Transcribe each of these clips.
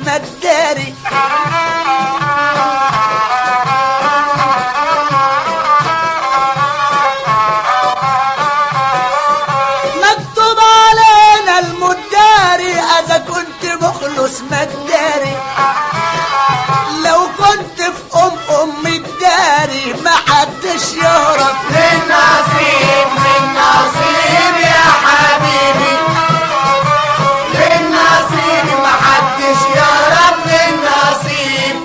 مداري مكتوب علينا المداري اذا كنت مخلص مداري لو كنت في ام ام الداري ما حدش يهرب من نصيب من نصيب يا حبيبي من نصيب محدش يهرب من نصيب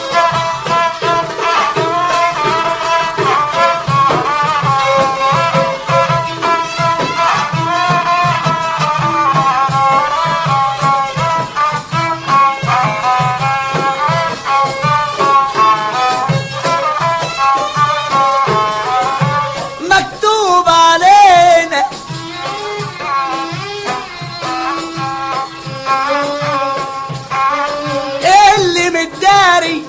مكتوب علينا اللي متداري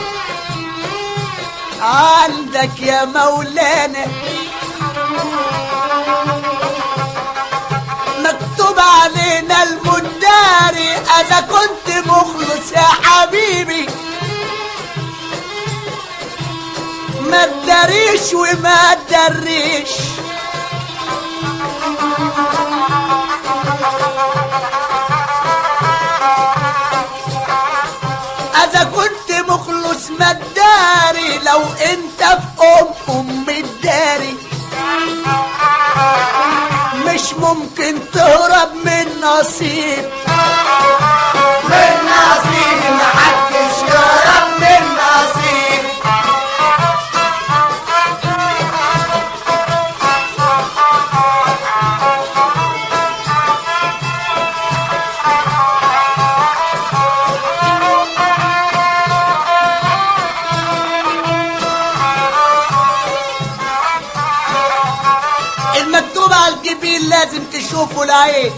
عندك يا مولانا مكتوب علينا المداري اذا كنت مخلص يا حبيبي ما تداريش وما تدريش اذا كنت مخلص ما تداري لو انت في ام ام الداري مش ممكن تهرب من نصيب من نصيب محدش يهرب من نصيب المكتوب على الجبين لازم تشوفه العين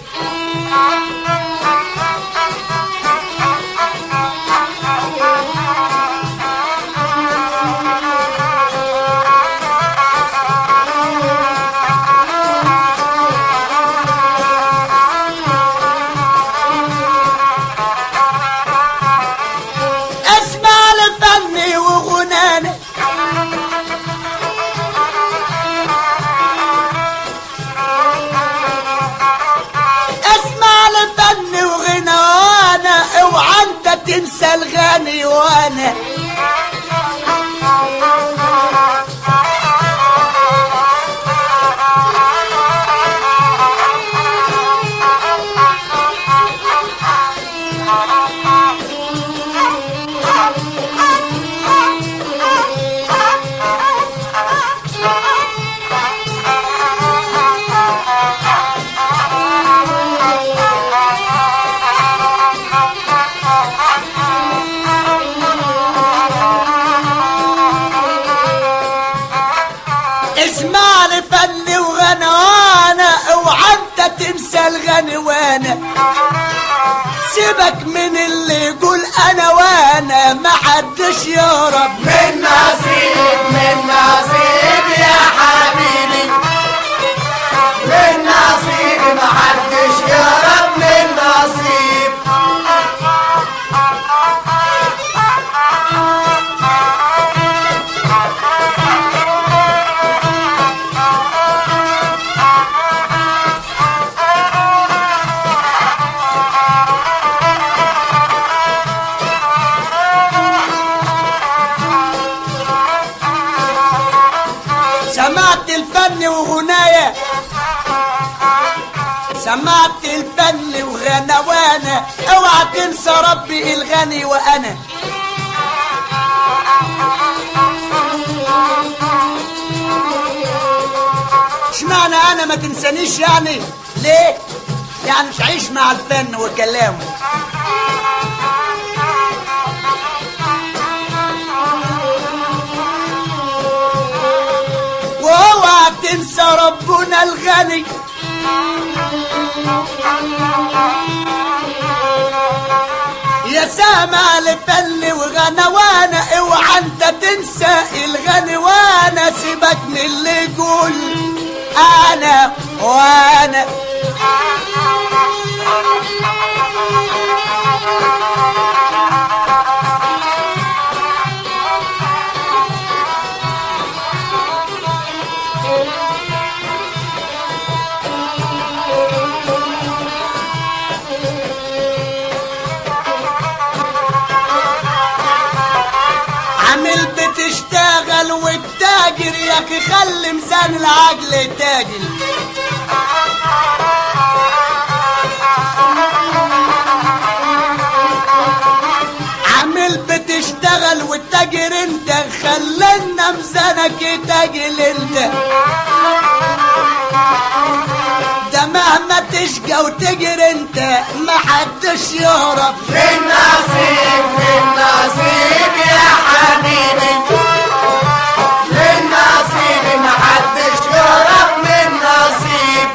اسمع لفني وغنانا اسمع لفني وغنى وانا اوعى انت تنسى الغني وانا اسمع لفني وغنى وانا اوعى انت تنسى الغني وانا سيبك من اللي يقول انا وانا ما حدش يهرب من نصيب من نصيب يا حبيبي من نصيب محدش يهرب من نصيب سمعت الفن وغنايا سمعت الفن وغنى وانا اوعى تنسى ربي الغني وانا اشمعنى انا ما تنسانيش يعني ليه يعني مش عايش مع الفن وكلامه واوعى تنسى ربنا الغني يا سامع لفل وغنى وانا اوعى انت تنسى الغني وانا سيبك من اللي يقول انا وانا يا اخي خلي ميزان العقل تاجل عامل بتشتغل والتاجر انت خلينا ميزانك تاجل انت ده مهما تشقى وتجري انت ما حدش يهرب من نصيب من نصيب يا حبيبي من نصيب محدش يهرب من نصيب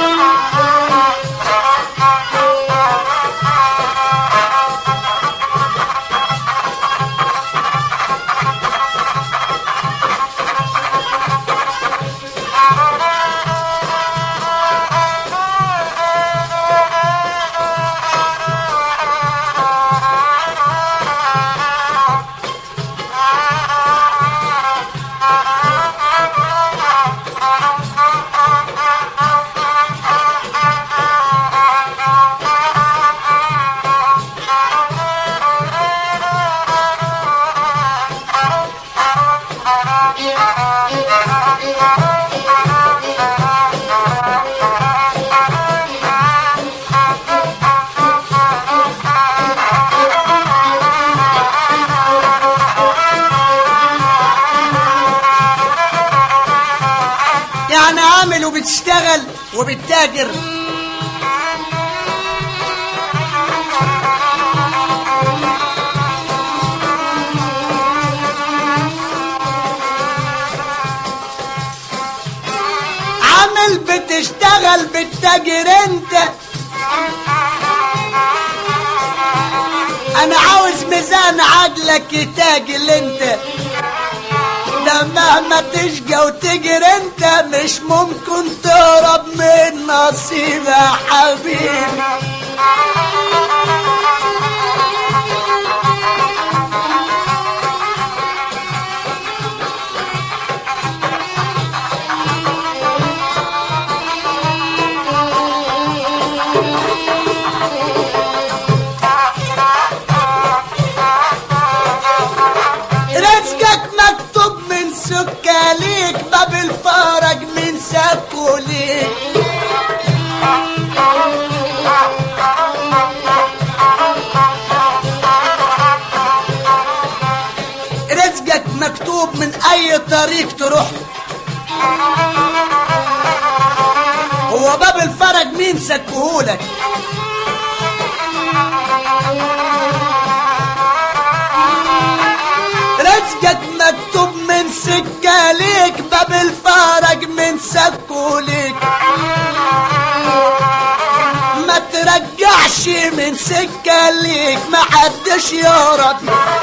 يعني عامل وبتشتغل وبتتاجر عامل بتشتغل بتتاجر انت انا عاوز ميزان عقلك يتاجل انت ده مهما تشقى وتجري انت مش ممكن تهرب من نصيب يا حبيبي رزقك مكتوب من سكة ليك باب الفرج من سكو ليك رزقك مكتوب من اي طريق تروح هو باب الفرج مين سكهولك رزقك مكتوب من سكة ليك باب الفرج من سكو ليك ما ترجعش من سكة ليك ما حدش يهرب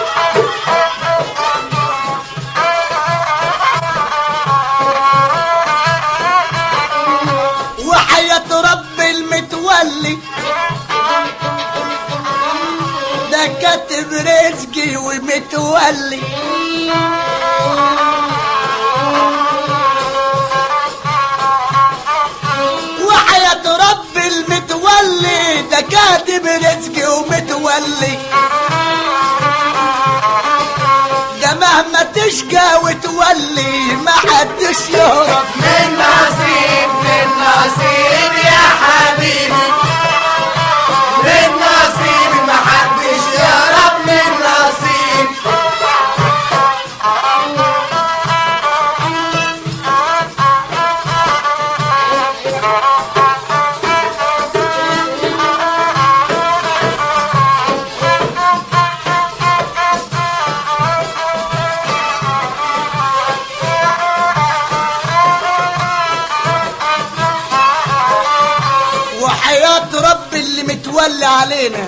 وحياة رب المتولي ده كاتب رزقي ومتولي وحياة رب المتولي ده كاتب رزقي ومتولي ده مهما تشقى وتولي ما حدش يهرب من نصيب من نصيب يا حبيبي من نصيب محدش يهرب من نصيب وحياة رب اللي متولي علينا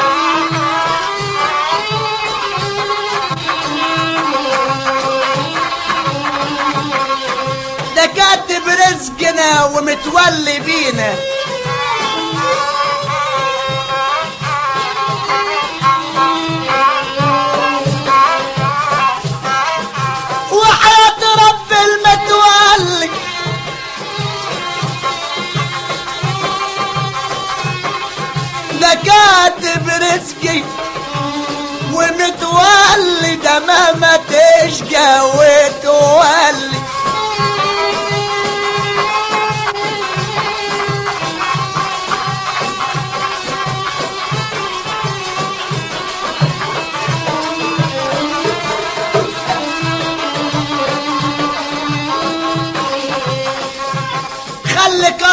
ده كاتب رزقنا ومتولي بينا وحياة رب المتولي ده كاتب رزقي ومتولي ده مهما تشقى وتولي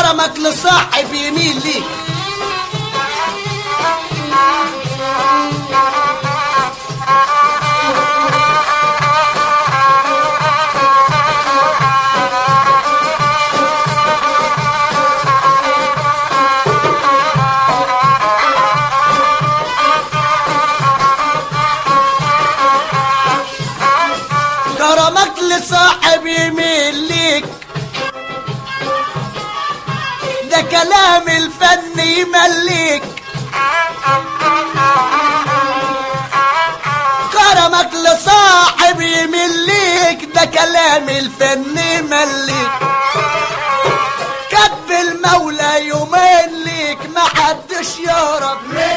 كرمك لصاحب يميل ليك كرمك لصاحب يميل ليك ده كلام الفن يمليك كرمك لصاحب يميل ليك ده كلام الفن يمليك كتب المولى يومين ليك محدش يهرب من